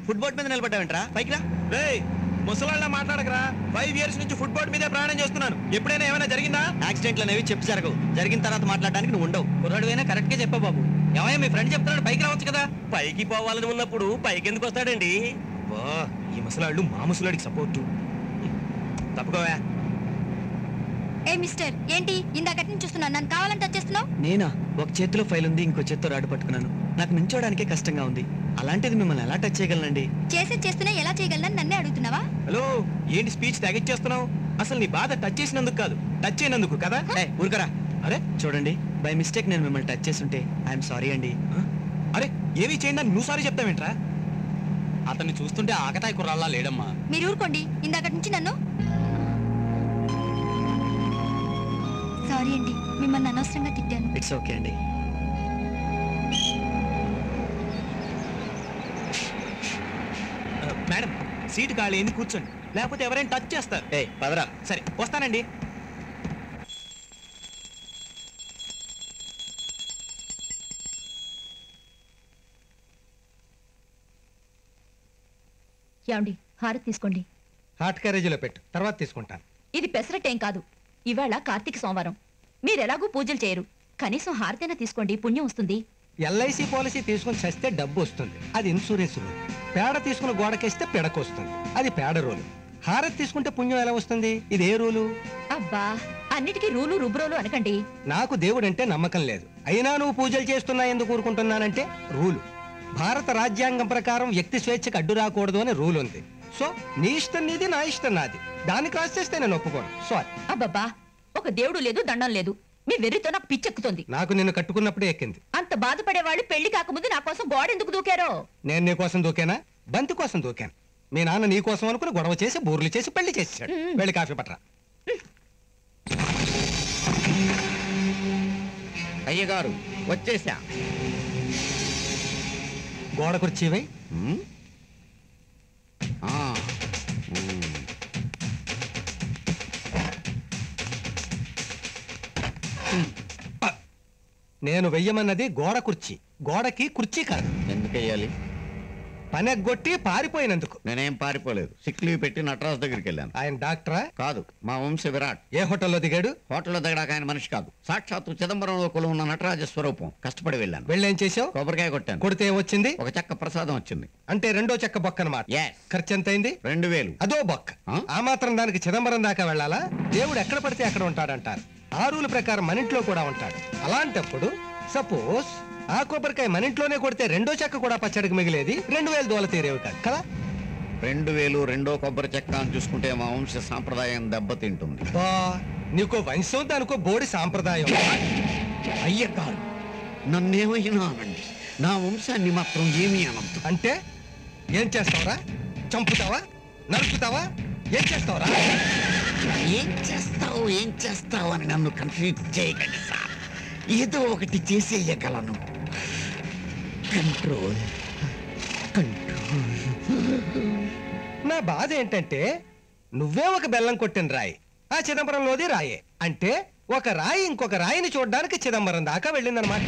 Foot board మీద నిలబడ్డావేంట్రా పైకి రా రేయ్ ముసలాళ్ళ మాట్లాడకరా ఫైవ్ ఇయర్స్ నుంచి ఫుట్బాల్ మీదే ప్రయాణం చేస్తున్నాను ఎప్పుడైనా ఏమైనా జరిగిందా యాక్సిడెంట్లు అనేవి చెప్పు జరగవు జరిగిన తర్వాత మాట్లాడడానికి నువ్వు ఉండవు కుర్రాడువైనా కరెక్ట్ గా చెప్పా బాబు ఏమయ్యా మీ ఫ్రెండ్ చెప్తున్నాడు పైకి రావచ్చు కదా పైకి పోవాలని ఉన్నప్పుడు పైకి ఎందుకు వస్తాడండి వా ఈ ముసలాళ్ళు మా ముసలాడికి సపోర్టు తప్పుకోవా ఏ మిస్టర్ ఏంటి ఇందాకటి నుంచి చూస్తున్నాను నన్ను కావాలంటే వచ్చేస్తున్నావు నేనా ఒక చేతిలో ఫైల్ ఉంది ఇంకో చేత్తో రాడు పట్టుకున్నాను నాకు నించోడానికే కష్టంగా ఉంది అలాంటిది మిమ్మల్ని ఎలా టచ్ చేయగలనండి చేసే చేస్తూనే ఎలా చేయగలనని నన్నే అడుగుతున్నావా హలో ఏంటి స్పీచ్ తగ్గించేస్తున్నావు అసలు నీ బాధ టచ్ చేసినందుకు కాదు టచ్ అయినందుకు కదా ఏ ఊరుకరా అరే చూడండి బై మిస్టేక్ నేను మిమ్మల్ని టచ్ చేస్తుంటే ఐఎమ్ సారీ అండి ఆ? అరే ఏమీ చేయండి నువ్వు సారీ చెప్తావేంట్రా అతన్ని చూస్తుంటే ఆకతాయి కుర్రాళ్ళ లేడమ్మా మీరు ఊరుకోండి ఇందాకటి నుంచి నన్ను సారీ అండి మిమ్మల్ని అనవసరంగా తిట్టాను ఇట్స్ ఓకే అండి ఆ, మేడం సీట్ ఖాళీ అయింది కూర్చోండి లేకపోతే ఎవరైనా టచ్ చేస్తారు ఏ పదరా సరే వస్తానండి ఏమండి హారతి తీసుకోండి హాట్ క్యారేజీలో పెట్టు తర్వాత తీసుకుంటాను ఇది పెసరట్టేం కాదు ఇవాళ కార్తీక సోమవారం మీరెలాగూ పూజలు చేయరు కనీసం హారతైనా తీసుకోండి పుణ్యం వస్తుంది ఎల్ఐసి పాలసీ తీసుకుని చస్తే డబ్బు వస్తుంది అది ఇన్సూరెన్స్ రూల్ పేడ తీసుకుని గోడకేస్తే పిడకు వస్తుంది అది పేడ రూలు హారతి తీసుకుంటే పుణ్యం ఎలా వస్తుంది ఇది ఏ రూలు అబ్బా అన్నిటికీ రూలు రుబ్రోలు అనకండి నాకు దేవుడంటే నమ్మకం లేదు అయినా నువ్వు పూజలు చేస్తున్నా ఎందుకు ఊరుకుంటున్నానంటే రూలు భారత రాజ్యాంగం ప్రకారం వ్యక్తి స్వేచ్ఛకు అడ్డు రాకూడదు అని రూల్ ఉంది సో నీ ఇష్టం నీది నా ఇష్టం నాది దాన్ని క్రాస్ చేస్తే నేను ఒప్పుకోను సారీ అబ్బబ్బా ఒక దేవుడు లేదు దండం లేదు మీ వెర్రితో నాకు పిచ్చెక్కుతుంది నాకు నిన్ను కట్టుకున్నప్పుడే ఎక్కింది అంత బాధపడే వాళ్ళు పెళ్లి కాకముందు నా కోసం గోడ ఎందుకు దూకారో నేను నీ కోసం దూకానా బంతి కోసం దూకాను మీ నాన్న నీ కోసం అనుకుని గొడవ చేసి బూర్లు చేసి పెళ్లి చేసాడు మ్మ్. వెళ్ళి కాఫీ పట్టరా అయ్యగారు వచ్చేసా గోడ కుర్చీవై ఉమ్. ఆ, ఉమ్. నేను వెయ్యమన్నది గోడ కుర్చీ గోడకి కుర్చీ కాదు ఎందుకు వెయ్యాలి పనెగ్గొట్టి పారిపోయినందుకు నేనేం పారిపోలేదు సిక్ లీవ్ పెట్టి నటరాజు దగ్గరికి వెళ్ళాను ఆయన డాక్టరా కాదు మా వంశ విరాట్ ఏ హోటల్లో దిగాడు హోటల్లో దగ్గడాక ఆయన మనిషి కాదు సాక్షాత్తు చిదంబరంలో కొలు ఉన్న నటరాజ స్వరూపం కష్టపడి వెళ్ళాను వెళ్ళేం చేసావు కొబ్బరికాయ కొట్టాను కొడితే ఏమొచ్చింది ఒక చెక్క ప్రసాదం వచ్చింది అంటే రెండో చెక్క బొక్క అనమాట Yes. ఖర్చు ఎంత అయింది రెండు వేలు అదో బొక్క ఆ? ఆ మాత్రం దానికి చిదంబరం దాకా వెళ్ళాలా దేవుడు ఎక్కడ పడితే అక్కడ ఉంటాడంటారు ఆ రూల్ ప్రకారం మన ఇంట్లో కూడా ఉంటాడు అలాంటప్పుడు సపోజ్ ఆ కొబ్బరికాయ మన ఇంట్లోనే కొడితే రెండో చెక్క కూడా పచ్చడికి మిగిలేది రెండు వేలు దోల తీరేవి కాదు కదా రెండు వేలు రెండో కొబ్బరి చెక్క అని చూసుకుంటే మా వంశ సాంప్రదాయం దెబ్బతింటుంది బా నీకో వంశం దానికో బోడి సాంప్రదాయం అయ్యగారు నన్నేమైనా అనండి నా వంశాన్ని మాత్రం ఏమీ అనద్దు అంటే ఏం చేస్తావురా చంపుతావా నరుకుతావా ఏం చేస్తావురా ఏం చేస్తావు ఏం చేస్తావు అని నన్ను కన్ఫ్యూజ్ చేయకండి సార్ ఏదో ఒకటి చేసేయగలను కంట్రోల్ కంట్రోల్ నా బాధ ఏంటంటే నువ్వే ఒక బెల్లం కొట్టిన రాయి ఆ చిదంబరంలోది రాయే అంటే ఒక రాయి ఇంకొక రాయిని చూడడానికి చిదంబరం దాకా వెళ్ళిందనమాట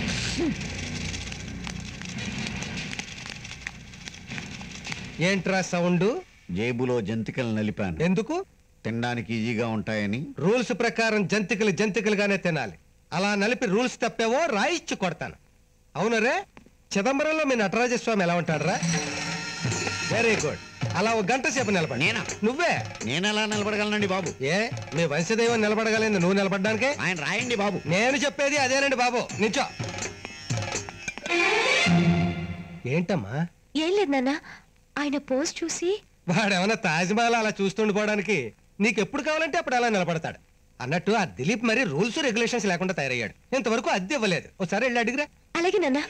ఏంట్రా సౌండ్ జేబులో జంతికలు నలిపాను ఎందుకు తినడానికి ఈజీగా ఉంటాయని రూల్స్ ప్రకారం జంతికలు జంతికలుగానే తినాలి అలా నలిపి రూల్స్ తప్పేవో రాయిచ్చి కొడతాను అవునరే చిదంబరంలో మీ నటరాజస్వామి ఎలా ఉంటాడరా వెరీ గుడ్ అలా ఒక గంట సేపు నిలబడి నేనా? నువ్వే నేను ఎలా నిలబడగలనండి బాబు ఏ మీ వంశదైవం నిలబడగలింది నువ్వు నిలబడడానికే ఆయన రాయండి బాబు నేను చెప్పేది అదేనండి బాబు నించో ఏంటమ్మా ఏం లేదు నాన్న ఆయన పోస్ట్ చూసి వాడేమన్నా తాజ్మహల్ అలా చూస్తుండిపోవడానికి నీకు ఎప్పుడు కావాలంటే అప్పుడు అలా నిలబడతాడు అన్నట్టు ఆ దిలీప్ మరి రూల్స్ రెగ్యులేషన్స్ లేకుండా తయారయ్యాడు ఇంతవరకు అద్దె ఇవ్వలేదు ఒకసారి వెళ్ళి అడిగిరా అలాగే నాన్న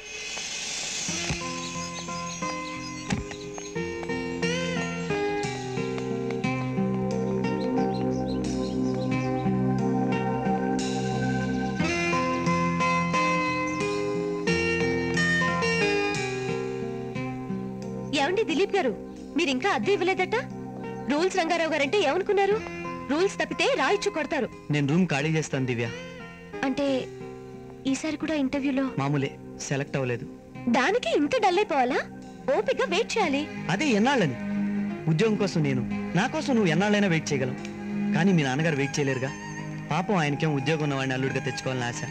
ఏమండి దిలీప్ గారు మీరు ఇంకా అద్దె ఇవ్వలేదట రూల్స్ రంగారావు గారంటే ఏమనుకున్నారు రూల్స్ తప్పితే రాయిచ్చు కొడతారు నేను రూమ్ ఖాళీ చేస్తాను దివ్య అంటే ఈసారి కూడా ఇంటర్వ్యూలో మామూలే సెలెక్ట్ అవ్వలేదు దానికి ఇంత డల్ అయిపోవాలా ఓపిక వెయిట్ చేయాలి అదే ఎన్నాళ్ళని ఉద్యోగం కోసం నేను నా కోసం నువ్వు ఎన్నాళ్ళైనా వెయిట్ చేయగలం కానీ మీ నాన్నగారు వెయిట్ చేయలేరుగా పాపం ఆయనకేం ఉద్యోగం ఉన్నవాడిని అల్లుడిగా తెచ్చుకోవాలని ఆశ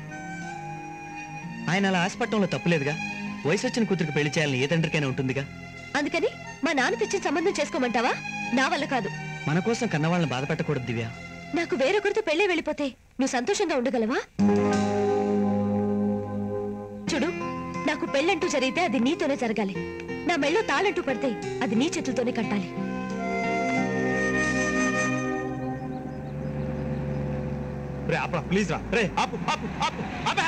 ఆయన అలా ఆశపట్టడంలో తప్పులేదుగా వయసు వచ్చిన కూతురికి పెళ్లి చేయాలని ఏ తండ్రికైనా ఉంటుందిగా అందుకని మా నాన్న తెచ్చిన సంబంధం చేసుకోమంటావా నా వల్ల కాదు మన కోసం కన్నవాళ్ళని బాధ పెట్టకూడదు దివ్య నాకు వేరొకరితో పెళ్ళే వెళ్ళిపోతే నువ్వు సంతోషంగా ఉండగలవా చూడు నాకు పెళ్ళంటూ జరిగితే అది నీతోనే జరగాలి నా మెళ్ళో తాళంటూ పడితే అది నీ చేతులతోనే కట్టాలి రే ఆపరా ప్లీజ్ రా రే ఆపు ఆపు ఆపు ఆపే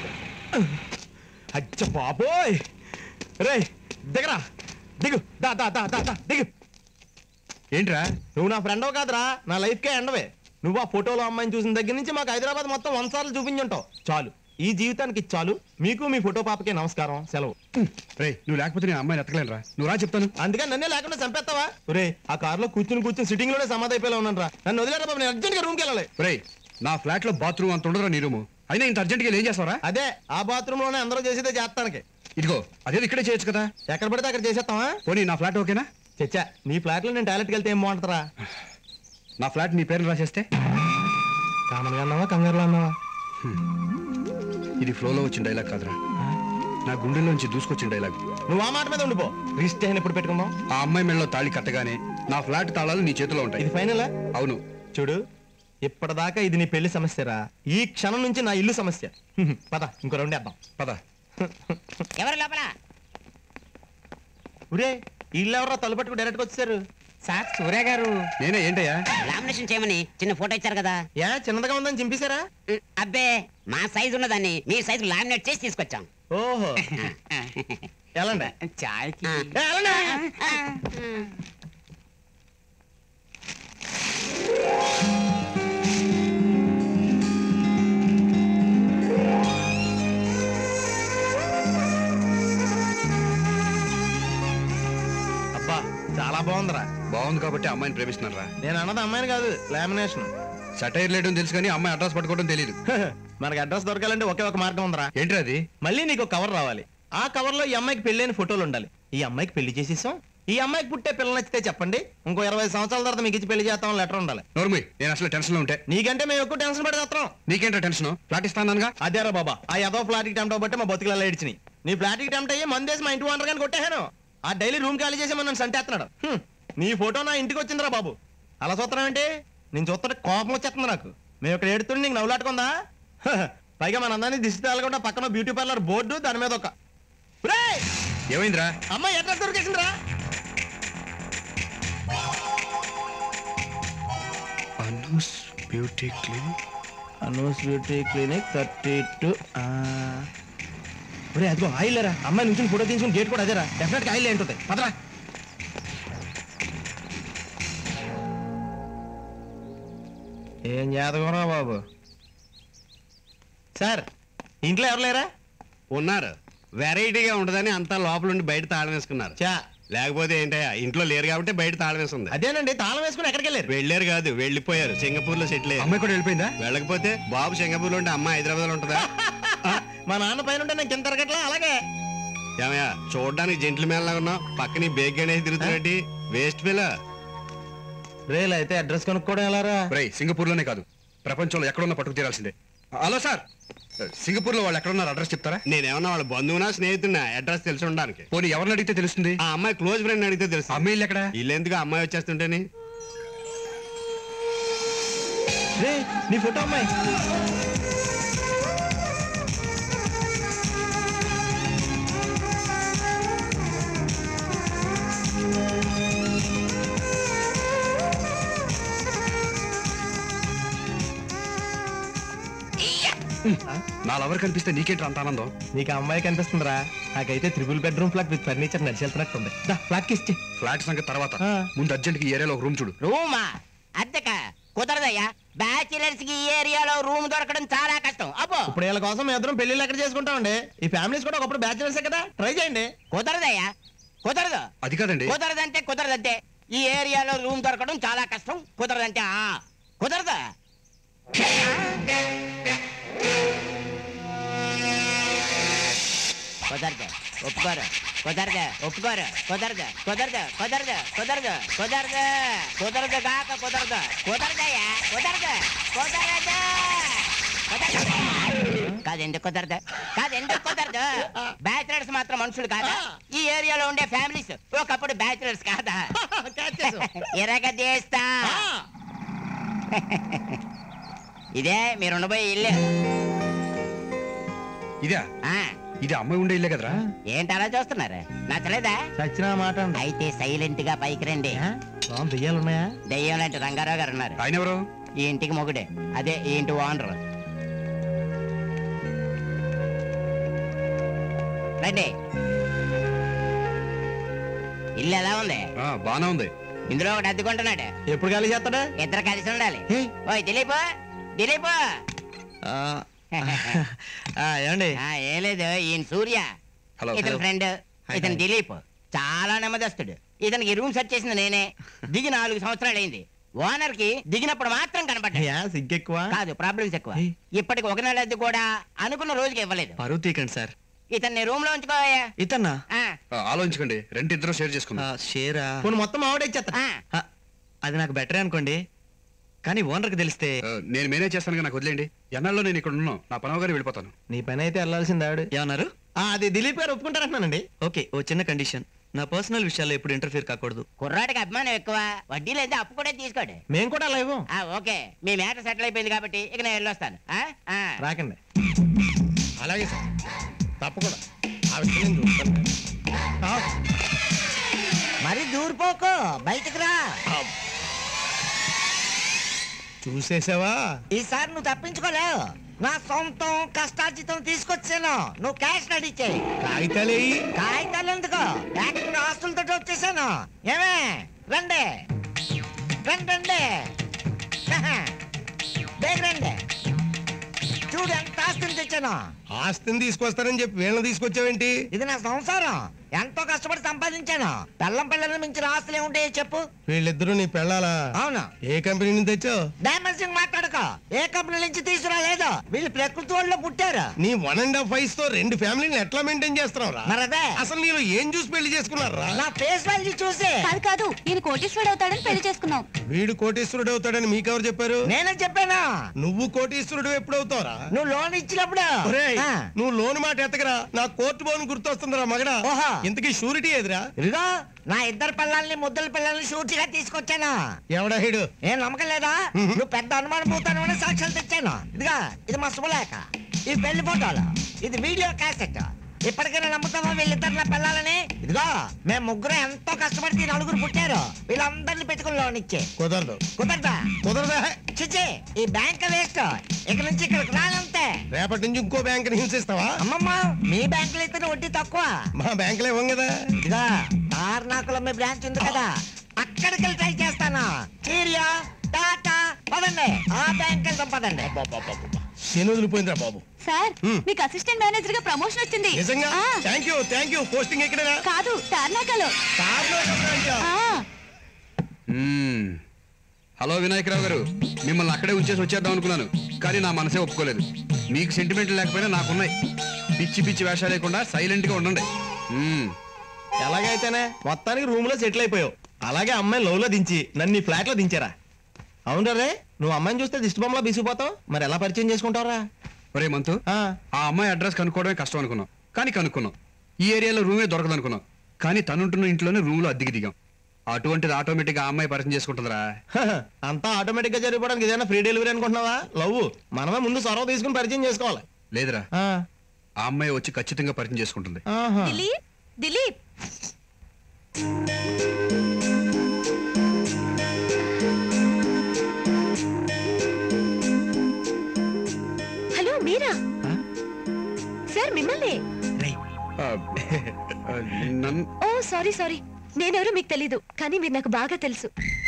అచ్చ బాబోయ్ రే దిగరా దిగు దా దా దా దా దా దిగు ఏంట్రా నువ్వు నా ఫ్రెండ్ కాదురా నా లైఫ్ కే ఎండవే నువ్వు ఆ ఫోటోలో అమ్మాయిని చూసిన దగ్గర నుంచి మాకు హైదరాబాద్ మొత్తం వంద సార్లు చూపించుంటావు చాలు ఈ జీవితానికి ఇది చాలు మీకు మీ ఫోటో పాపకే నమస్కారం సెలవు రే నువ్వు లేకపోతే నేను అమ్మాయిని ఎత్తకలేను నువ్వు రా చెప్తాను అందుకని నన్నే లేకుండా చంపేస్తావా రే ఆ కారులో కూర్చుని కూర్చుని సిట్టింగ్ లోనే సమాధి అయిపోయేలా ఉన్నాను రా నన్ను వదిలేరా బాబు నేను అర్జెంట్ గా రూమ్కి వెళ్ళాలి రే నా ఫ్లాట్ లో బాత్రూమ్ అంత ఉండదురా నీ రూము అయినా ఇంత అర్జెంట్గా వెళ్ళి ఏం చేస్తావరా అదే ఆ బాత్రూమ్ లోనే అందరూ చేసేదే చేస్తానికి ఇదిగో అదే ఇక్కడే చేయొచ్చు కదా ఎక్కడ పడితే అక్కడ చేసేస్తావా పోనీ నా ఫ్లాట్ ఓకేనా చచ్చా నీ ఫ్లాట్ లో నేను టాయిలెట్కి వెళ్తే ఏం బాగుంటుందా నా ఫ్లాట్ నీ పేరుని రాసేస్తే కామన్ గా అన్నావా కంగారులో అన్నావా ఇది ఫ్లోలో వచ్చిన డైలాగ్ కాదురా నా గుండెల్లోంచి దూసుకొచ్చిన డైలాగ్ నువ్వు ఆ మాట మీద ఉండిపో రిజిస్ట్రేషన్ ఎప్పుడు పెట్టుకుందాం ఆ అమ్మాయి మెడలో తాళి కట్టగానే నా ఫ్లాట్ తాళాలు నీ చేతిలో ఉంటాయి ఇది ఫైనల్ అవును చూడు ఇప్పటిదాకా ఇది నీ పెళ్లి సమస్యరా ఈ క్షణం నుంచి నా ఇల్లు సమస్య హ్మ్, పద ఇంకో రౌండ్ వేద్దాం పద ఎవరు లోపల ఒరే ఇల్లు ఎవరో తలుపట్టుకు డైరెక్ట్ వచ్చారు సార్ సూర్య గారు నేనే ఏంటయ్యా లామినేషన్ చేయమని చిన్న ఫోటో ఇచ్చారు కదా యా చిన్నదిగా ఉందని చింపేశారా ఉమ్, అబ్బే మా సైజు ఉన్నదాన్ని మీ సైజు లామినేట్ చేసి తీసుకొచ్చాం ఓహో ఎలాండి చాయ్కి ఏ, ఎలాండి? అబ్బా చాలా బాగుందిరా బాగుంది కాబట్టి అమ్మాయిని ప్రేమిస్తున్నాను రా నేను అన్నది అమ్మాయిని కాదు లామినేషన్ సటైర్ లేయడం తెలుసు కానీ అమ్మాయి అడ్రస్ పట్టుకోవడం తెలియదు మనకి అడ్రస్ దొరకాలంటే ఒకే ఒక మార్గం ఉందిరా ఏంట్రా అది మళ్ళీ నీకు ఒక కవర్ రావాలి ఆ కవర్ లో ఈ అమ్మాయికి పెళ్ళైన ఫోటోలు ఉండాలి ఈ అమ్మాయికి పెళ్లి చేసేసాం ఈ అమ్మాయికి పుట్టే పిల్లలు నచ్చితే చెప్పండి ఇంకో ఇరవై సంవత్సరాల తర్వాత మీకు ఇచ్చి పెళ్లి చేస్తాం లెటర్ ఉండాలి నోర్మి నేను అసలు టెన్షన్ లో ఉంటే నీకంటే మేము ఎక్కువ టెన్షన్ పడేస్తాం నీకేంట్రా టెన్షన్ ఫ్లాట్ ఇస్తానుగా అదేరా బాబా ఆ యదో ఫ్లాట్కి టెంప్ట్ అవ్వబట్టే మా బతుకులు అలా ఇడిచినాయి నీ ఫ్లాట్కి టెంప్ట్ అయ్యి మందేసి మా ఇంటి ఓనర్ కానీ కొట్టేహాను ఆ డైలీ రూమ్ ఖాళీ చేసి నన్ను సంటేస్తున్నాడు హ్మ్. నీ ఫోటో నా ఇంటికి వచ్చిందిరా బాబు అలా చూస్తున్నావు ఏంటి నేను చూస్తుంటే కోపం వచ్చేస్తుంది నాకు మేము ఇక్కడ ఏడుతుంటే నీకు నవ్వులాటుకుందా హ, పైగా మన అందరినీ దిష్టి తగలకుండా పక్కన బ్యూటీ పార్లర్ బోర్డు దాని మీద ఒక ఒరేయ్! ఏమైందిరా అమ్మాయి ఎట్లా దొరికేసిందిరా Anu's beauty clinic Anu's beauty clinic thirty two ఒరే అదిగో ఆయిల్ రా అమ్మాయి నుంచి ఫోటో తీసుకుని గేట్ కూడా అదేరా డెఫినెట్ గా ఆయిల్ ఏంటుంది పదరా ఏం జాతకరా బాబు సార్ ఇంట్లో ఎవరు లేరా ఉన్నారు వెరైటీగా ఉండదని అంతా లోపల ఉండి బయట తాళం వేసుకున్నారు చా లేకపోతే ఏంటయ్యా ఇంట్లో లేరు కాబట్టి బయట తాళం వేసుంది అదేనండి తాళం వేసుకుని ఎక్కడికి వెళ్ళారు వెళ్ళారు కాదు వెళ్ళిపోయారు సింగపూర్ లో సెటిల్ అయ్యారు అమ్మాయి కూడా వెళ్ళిపోయిందా వెళ్ళకపోతే బాబు సింగపూర్ లో ఉంటే అమ్మ హైదరాబాద్ లో ఉంటుందా మా నాన్న పైన ఉంటే నాకు కింద తరగట్లా అలాగే ఏమయ్యా చూడడానికి జెంట్లు మేళ ఉన్నావు పక్కన బేగ్ గణేష్ తిరుగుతున్నట్టు వేస్ట్ పిల్ల రేలు అయితే అడ్రస్ కనుక్కోవడం ఎలారా రై సింగపూర్ లోనే కాదు ప్రపంచంలో ఎక్కడున్నా పట్టుకు తీరాల్సిందే హలో సార్ సింగపూర్ లో వాళ్ళు ఎక్కడున్నారు అడ్రస్ చెప్తారా నేనేమన్నా వాళ్ళ బంధువునా స్నేహితున్నా అడ్రస్ తెలిసి ఉండడానికి పోనీ ఎవరిని అడిగితే తెలుస్తుంది ఆ అమ్మాయి క్లోజ్ ఫ్రెండ్ అడిగితే తెలుసు అమ్మాయి ఇల్లు ఎక్కడ ఇల్లు ఎందుకు అమ్మాయి వచ్చేస్తుంటేని రే నీ ఫోటో అమ్మాయి నా లవర్ కనిపిస్తే నీకేంటి అంత ఆనందం నీకు ఆ అమ్మాయి కనిపిస్తుందిరా నాకైతే triple bedroom flat with furniture నడిచి వెళ్తున్నట్టుంది దా ఫ్లాట్ కి ఇచ్చి ఫ్లాట్ సంగతి తర్వాత ఆ. ముందు అర్జెంట్ ఈ ఏరియాలో ఒక రూమ్ చూడు రూమా అద్దెక కుదరదయ్యా బ్యాచిలర్స్ కి ఈ ఏరియాలో రూమ్ దొరకడం చాలా కష్టం అబ్బో ఇప్పుడు వీళ్ళ కోసం మేము ఇద్దరం పెళ్లిళ్ళు ఎక్కడ చేసుకుంటామండి ఈ ఫ్యామిలీస్ కూడా ఒకప్పుడు బ్యాచిలర్సే కదా ట్రై చేయండి కుదరదయ్యా కుదరదు అది కాదండి కుదరదంటే కుదరదంటే ఈ ఏరియాలో రూమ్ దొరకడం చాలా కష్టం కుదరదంటే ఆ కుదరదా కుదరదు ఒప్పుకోరు కుదరదు ఒప్పుకోరు కుదరదు కుదరదు కుదరదు కుదరదు కుదరదు కుదరదు కాక కుదరదు కుదరదయ్యా కుదరదు కుదరదు కుదరదు కాదు ఎందుకు కుదరదు కాదు ఎందుకు కుదరదు బ్యాచిలర్స్ మాత్రం మనుషులు కాదా ఈ ఏరియాలో ఉండే ఫ్యామిలీస్ ఒకప్పుడు బ్యాచిలర్స్ కాదా ఎరగదీస్తా ఇదే మీరు ఉండబోయే ఇల్లు ఇదా ఆ, ఇది అమ్మాయి ఉండే ఇల్లే కదరా ఏంటి అలా చూస్తున్నారు నచ్చలేదా చచ్చిన మాట అండి. అయితే సైలెంట్ గా పైకి రండి ఆ? లోన దెయ్యాలు ఉన్నాయా దెయ్యం లాంటి రంగారావు గారు ఉన్నారు ఆయన ఎవరు ఈ ఇంటికి మొగుడే అదే ఈ ఇంటి ఓనర్ రండి ఇల్లు ఎలా ఉంది ఆ, బానే ఉంది ఇందులో ఒకటి అద్దెకుంటున్నాడు ఎప్పుడు ఖాళీ చేస్తాడా ఇద్దరు కలిసి ఉండాలి హే. ఓయ్ దిలీప్ దిలీప్ ఆ, ఆ, ఏమండి ఆ, ఏం లేదు ఈయన సూర్య హలో ఇతని ఫ్రెండ్ ఇతను దిలీప్ చాలా నెమ్మదస్తుడు ఇతనికి రూమ్ సెట్ చేసింది నేనే దిగి నాలుగు సంవత్సరాలు అయింది ఓనర్ కి దిగినప్పుడు మాత్రం కనపడ్డా యా సిగ్గెక్కువ కాదు ప్రాబ్లమ్స్ ఎక్కువ ఏయ్. ఇప్పటికి ఒక నెల అద్దె కూడా అనుకున్న రోజుకి ఇవ్వలేదు పరువు తీకండి సార్ ఇతన్ని రూమ్ లో ఉంచుకోయా ఇతన్నా ఆ, ఆ, ఆలోచించకండి రెంట్ ఇద్దరు షేర్ ఆ, చేసుకుందాం షేరా పోనీ మొత్తం ఆవిడ ఇచ్చేస్తా ఆ. ఆ, అది నాకు బెటరే అనుకోండి కానీ ఓనర్కి తెలిస్తే ఆ, నేను మేనేజ్ చేస్తాను కానీ నాకు వదిలేండి ఎన్నాళ్ళు నేను ఇక్కడ ఉన్నాను నా పనవగానే వెళ్ళిపోతాను నీ పని అయితే వెళ్ళాల్సింది ఆవిడ ఏమన్నారు ఆ, అది దిలీప్ గారు ఒప్పుకుంటారంటున్నానండి ఓకే ఓ చిన్న కండిషన్ నా పర్సనల్ విషయాల్లో ఎప్పుడు ఇంటర్ఫియర్ కాకూడదు కుర్రాడికి అభిమానం ఎక్కువ వడ్డీ లేదా అప్పు కూడా తీసుకోడు మేము కూడా అలా ఇవ్వం ఆ, ఓకే మీ మ్యాటర్ సెటిల్ అయిపోయింది కాబట్టి ఇక నేను వెళ్ళొస్తాను ఆ? ఆ. రాకండి అలాగే సార్ తప్పకుండా ఆ విషయం నేను చూస్తాను ఆ, మరి దూరిపోకు బయటకు రా చూసేసావా ఈసారి నువ్వు తప్పించుకోలేవు నా సొంతం కష్టార్జితం తీసుకొచ్చాను నువ్వు క్యాష్ రెడీ చేయి కాగితాలేయి కాగితాలు ఎందుకు యాక్టింగ్ ఆస్తులతో వచ్చేసాను ఏమే రండి రండి రండి ఆహా. బేగ రండి చూడు ఎంత ఆస్తిని తెచ్చాను ఆస్తిని తీసుకొస్తారని చెప్పి వీళ్ళని తీసుకొచ్చావేంటి ఇది నా సంసారం ఎంతో కష్టపడి సంపాదించాను పెళ్ళం పిల్లల మించిన ఆస్తులు ఏముంటాయో చెప్పు వీళ్ళిద్దరూ నీ పెళ్ళాలా అవును ఏ కంపెనీ నుంచి తెచ్చావు డైమెన్షన్ మాట్లాడుకో ఏ కంపెనీ నుంచి తీసుకురాలేదు వీళ్ళు ప్రకృతి వాళ్ళు పుట్టారు నీ వన్ అండ్ హాఫ్ వయసు తో రెండు ఫ్యామిలీని ఎట్లా మెయింటైన్ చేస్తున్నావు మరి అదే అసలు నీలో ఏం చూసి పెళ్లి చేసుకున్నారా నా ఫేస్ వాల్యూ చూసి కాదు కాదు ఈయన కోటీశ్వరుడు అవుతాడని పెళ్లి చేసుకున్నాం వీడు కోటీశ్వరుడు అవుతాడని మీకెవరు చెప్పారు నేనే చెప్పాను నువ్వు కోటీశ్వరుడు ఎప్పుడవుతావురా నువ్వు లోన్ ఇచ్చినప్పుడు ఒరేయ్, ఆ. నువ్వు లోన్ మాట ఎత్తకరా నా కోర్టు బోన్ గుర్తొస్తుందిరా మగడా ఓహో. ఇంతకీ షూరిటీ ఎదురా ఇదిగో నా ఇద్దరు పిల్లల్ని ముద్దల పిల్లల్ని షూటిగా తీసుకొచ్చాను ఎవడా హీడు ఏం నమ్మకం లేదా నువ్వు పెద్ద అనుమానం పోతాను సాక్ష్యాలు తెచ్చాను ఇదిగా ఇది మా శుభలేఖ ఇది పెళ్లి ఫోటోలు ఇది వీడియో క్యాసెట్ ఇప్పటికైనా నమ్ముతావా వీళ్ళిద్దరు నా పిల్లలని ఇదిగో మేము ముగ్గురు ఎంతో కష్టపడి ఈ నలుగురు పుట్టారు వీళ్ళందరిని పెట్టుకుని లోన్ ఇచ్చే కుదరదు కుదరదా కుదరదా చిచ్చి ఈ బ్యాంక్ వేస్ట్ ఇక నుంచి ఇక్కడికి రానంతే రేపటి నుంచి ఇంకో బ్యాంక్ హింసిస్తావా అమ్మమ్మ మీ బ్యాంకులో అయితే వడ్డీ తక్కువ మా బ్యాంకులో ఇవ్వం కదా ఇదిగా తార్నాకులో మీ బ్రాంచ్ ఉంది కదా అక్కడికి వెళ్ళి ట్రై చేస్తాను చీరియా టాటా పదండి ఆ బ్యాంక్ వెళ్దాం పదండి శని వదిలిపోయిందిరా బాబు సార్ హ్మ్. మీకు అసిస్టెంట్ మేనేజర్ గా ప్రమోషన్ వచ్చింది నిజంగా ఆ, thank you thank you posting ఎక్కడరా కాదు తార్నాకలో ఆ, మ్మ్. హలో వినాయకరావు గారు మిమ్మల్ని అక్కడే ఉంచేసి వచ్చేద్దాం అనుకున్నాను కానీ నా మనసే ఒప్పుకోలేదు మీకు సెంటిమెంట్ లేకపోయినా నాకున్నాయి పిచ్చి పిచ్చి వేషాలు లేకుండా సైలెంట్ గా ఉండండి మ్మ్. ఎలాగైతేనే మొత్తానికి రూమ్ లో సెటిల్ అయిపోయావు అలాగే అమ్మాయి లవ్ లో దించి నన్ను నీ ఫ్లాట్ లో దించారా అవును రే నువ్వు అమ్మాయిని చూస్తే దిష్టి బొమ్మలా బిసిపోతావు మరి ఎలా పరిచయం చేసుకుంటావురా ఒరే మంతు ఆ, ఆ అమ్మాయి అడ్రస్ కనుక్కోవడమే కష్టం అనుకున్నాం కానీ కనుక్కున్నాం ఈ ఏరియాలో రూమే దొరకదు అనుకున్నాం కానీ తనుంటున్న ఇంట్లోనే రూమ్ లో అద్దెకి దిగాం అటువంటిది ఆటోమేటిక్ గా ఆ అమ్మాయి పరిచయం చేసుకుంటుందిరా హహ, అంతా ఆటోమేటిక్ గా జరిగిపోవడానికి ఏదైనా ఫ్రీ డెలివరీ అనుకుంటున్నావా లవ్ మనమే ముందు సొరవ తీసుకుని పరిచయం చేసుకోవాలి లేదురా ఆ, ఆ అమ్మాయి వచ్చి ఖచ్చితంగా పరిచయం చేసుకుంటుంది ఆహా. దిలీప్ దిలీప్ హలో మీరా ఆ? సార్ మిమ్మల్ని రేయ్, ఆ, ఆ, నన్- ఓ సారీ సారీ నేనెవరో మీకు తెలీదు కానీ మీరు నాకు బాగా తెలుసు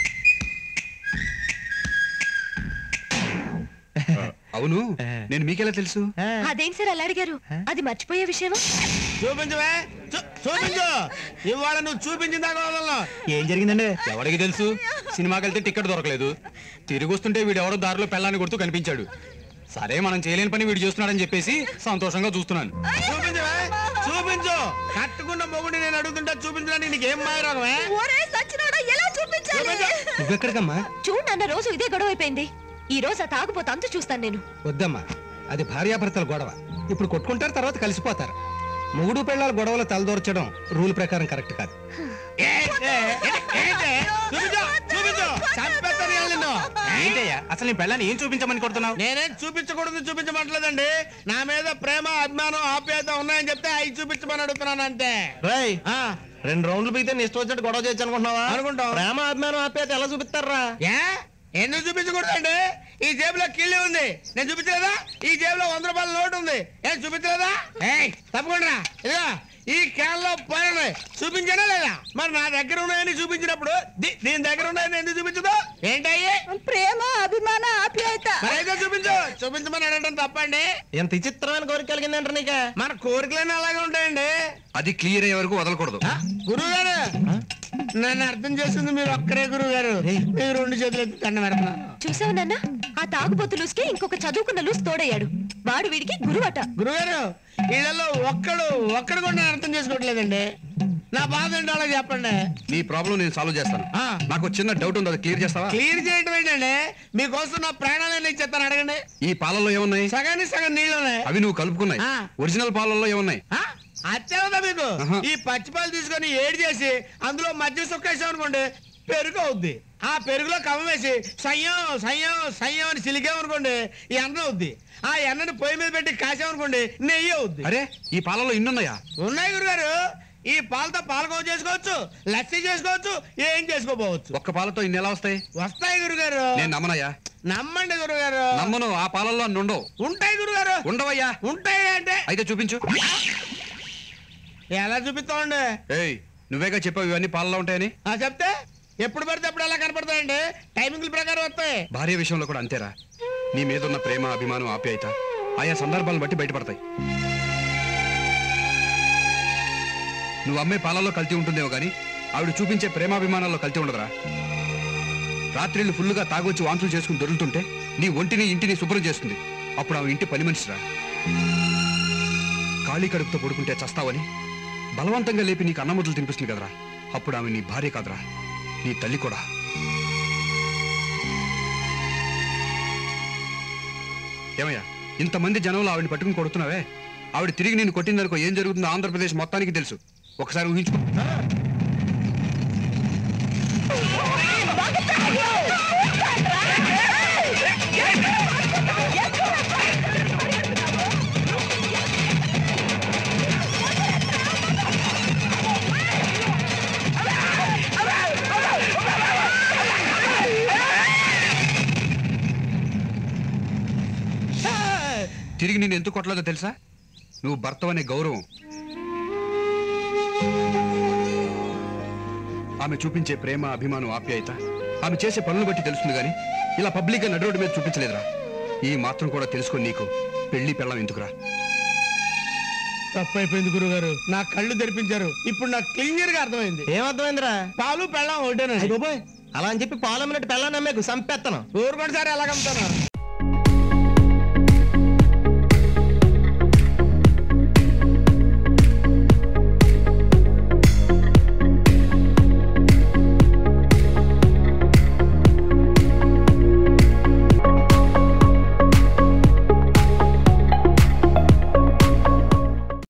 ఆ, అవును నేను మీకెలా తెలుసు ఆ, అదేం సార్ అలా అడిగారు అది మర్చిపోయే విషయమా చూపించవే చూ- చూపించు ఇవాళ నువ్వు చూపించిన దాకా వదలను. ఏం జరిగిందండి ఎవరికి తెలుసు సినిమాకి వెళ్తే టికెట్ దొరకలేదు తిరిగి వస్తుంటే వీడు ఎవడో దారిలో పెళ్ళాన్ని కొడుతూ కనిపించాడు సరే మనం చేయలేని పని వీడు చేస్తున్నాడని చెప్పేసి సంతోషంగా చూస్తున్నాను చూపించవే చూపించు చూపించు కట్టుకున్న మొగుడిని నేను అడుగుతుంటే చూపించడానికి నీకేం మాయరోగమే ఒరే సచ్చినోడా ఎలా చూపించాలి నువ్వెక్కడికమ్మా చూడు నాన్న రోజు ఇదే గొడవ అయిపోయింది ఈ రోజు ఆ తాగుపోతే అంత చూస్తాను నేను వద్దమ్మా అది భార్యాభర్తల గొడవ ఇప్పుడు కొట్టుకుంటారు తర్వాత కలిసిపోతారు మొగుడు పెళ్ళాల గొడవలు తలదోర్చడం రూల్ ప్రకారం కరెక్ట్ కాదు చూపించు చూపించు చంపేస్తాను ఇవాళ నిన్ను ఏంటయ్యా అసలు నీ పెళ్ళాన్ని ఏం చూపించమని కొడుతున్నావు నేనేం చూపించకూడదు చూపించమంటలేదండి నా మీద ప్రేమ అభిమానం ఆప్యాయత ఉన్నాయని చెప్తే అవి చూపించమని అడుగుతున్నాను అంతే రేయ్ ఆ, రెండు రౌండ్లు పీకితే నీ ఇష్టం వచ్చినట్టు గొడవ చేయొచ్చు అనుకుంటున్నావా అనుకుంటాం. ప్రేమ అభిమానం ఆప్యాయత ఎలా చూపిస్తారా ఏ ఎందుకు చూపించకూడదండి ఈ జేబులో కిళ్ళి ఉంది నేను చూపించలేదా ఈ జేబులో వంద రూపాయల నోటు ఉంది ఏం చూపించలేదా ఏయ్ తప్పకుండా ఇదిగో ఈ క్యాన్ లో పోయిన చూపించానా లేదా మరి నా దగ్గర ఉన్నాయని చూపించినప్పుడు దీ- దీని దగ్గర ఉన్నాయని ఎందుకు చూపించదు ఏంటయ్యి ప్రేమ అభిమాన ఆప్యాయత మరైతే చూపించు చూపించమని అడగడం తప్పండి ఎంత విచిత్రమైన కోరిక కలిగిందంటారు నీకే మన కోరికలన్నీ అలాగే ఉంటాయండి అది క్లియర్ అయ్యే వరకు వదలకూడదు గురువు గారు నన్ను అర్థం చేస్తుంది మీరు ఒక్కరే గురువు గారు మీరు రెండు చేతులు ఎత్తి దండం పెడుతున్నా చూసావు నాన్న ఆ తాగుబోతు లూస్కి ఇంకొక చదువుకున్న లూస్ తోడయ్యాడు వాడు వీడికి గురువట గురుగారు వీళ్ళలో ఒక్కడు ఒక్కడు కూడా నేను అర్థం చేసుకోవట్లేదండి నా బాధ ఏంటో అలా చెప్పండి నీ ప్రాబ్లం నేను సాల్వ్ చేస్తాను ఆ. నాకు ఒక చిన్న డౌట్ ఉంది అది క్లియర్ చేస్తావా క్లియర్ చేయటం ఏంటండి మీకోసం నా ప్రాణాలన్నీ ఇచ్చేస్తాను అడగండి ఈ పాలల్లో ఏమున్నాయి సగానికి సగం నీళ్ళు ఉన్నాయి అవి నువ్వు కలుపుకున్నాయి ఆ. ఒరిజినల్ పాలల్లో ఏమున్నాయి ఆ? అత్యవదా మీకు ఆహా. ఈ పచ్చిపాలు తీసుకొని ఏడు చేసి అందులో మధ్య సుక్కేసాం అనుకోండి పెరుగు అవుద్ది ఆ పెరుగులో కవ్వం వేసి సయ్యం సయ్యం సయ్యం అని సిలికామనుకోండి ఈ అన్నం అవుద్ది ఆ ఎన్నని పొయ్యి మీద పెట్టి కాసామనుకోండి నెయ్యి అవుద్ది అరే ఈ పాలల్లో ఇన్నున్నాయా ఉన్నాయి గురుగారు ఈ పాలతో పాలకోవ చేసుకోవచ్చు లస్సీ చేసుకోవచ్చు ఏం చేసుకోపోవచ్చు ఒక్క పాలతో ఇన్ని ఎలా వస్తాయి వస్తాయి గురుగారు నేను నమ్మనయ్యా నమ్మండి గురుగారు నమ్మను ఆ పాలల్లో అన్ని ఉండవు ఉంటాయి గురుగారు ఉండవయ్యా ఉంటాయి అంటే అయితే చూపించు ఎలా చూపిస్తామండి ఏయ్ నువ్వేగా చెప్పావు ఇవన్నీ పాలలో ఉంటాయని ఆ చెప్తే ఎప్పుడు పడితే అప్పుడు ఎలా కనపడతాయండి టైమింగ్ల ప్రకారం వస్తాయి భార్య విషయంలో కూడా అంతేరా నీ మీద ఉన్న ప్రేమ అభిమానం ఆప్యాయత ఆయా సందర్భాలను బట్టి బయటపడతాయి నువ్వు అమ్మే పాలలో కల్తీ ఉంటుందేమో కానీ ఆవిడ చూపించే ప్రేమాభిమానాల్లో కల్తీ ఉండదురా రాత్రిళ్ళు ఫుల్లుగా తాగొచ్చి వాంతులు చేసుకుని దొరుకుతుంటే నీ ఒంటిని ఇంటిని శుభ్రం చేస్తుంది అప్పుడు ఆమె ఇంటి పని మనిషిరా ఖాళీ కడుపుతో పడుకుంటే చస్తావని బలవంతంగా లేపి నీకు అన్నముద్దలు తినిపిస్తుంది కదరా అప్పుడు ఆమె నీ భార్య కాదురా నీ తల్లి కూడా ఏమయ్యా ఇంతమంది జనంలో ఆవిడని పట్టుకుని కొడుతున్నావే ఆవిడ తిరిగి నేను కొట్టిందనుకో ఏం జరుగుతుందో ఆంధ్రప్రదేశ్ మొత్తానికి తెలుసు ఒకసారి ఊహించుకో తిరిగి నేను ఎందుకు కొట్టలేదో తెలుసా నువ్వు భర్తవనే గౌరవం ఆమె చూపించే ప్రేమ అభిమానం ఆప్యాయత ఆమె చేసే పనులు బట్టి తెలుస్తుంది కానీ ఇలా పబ్లిక్గా నడి రోడ్డు మీద చూపించలేదురా ఈ మాత్రం కూడా తెలుసుకొని నీకు పెళ్లి పెళ్ళం ఎందుకురా తప్పైపోయింది గురుగారు నా కళ్ళు తెరిపించారు ఇప్పుడు నాకు క్లియర్ గా అర్థమైంది ఏమర్థమైందిరా పాలు పెళ్ళం ఒకటేనండి అయ్య బాబోయ్ అలా అని చెప్పి పాలమ్మినట్టు పెళ్ళాన్ని నమ్మేకు సంపేత్తను ఊరుకోండి సార్ ఎలాగమ్ముతాను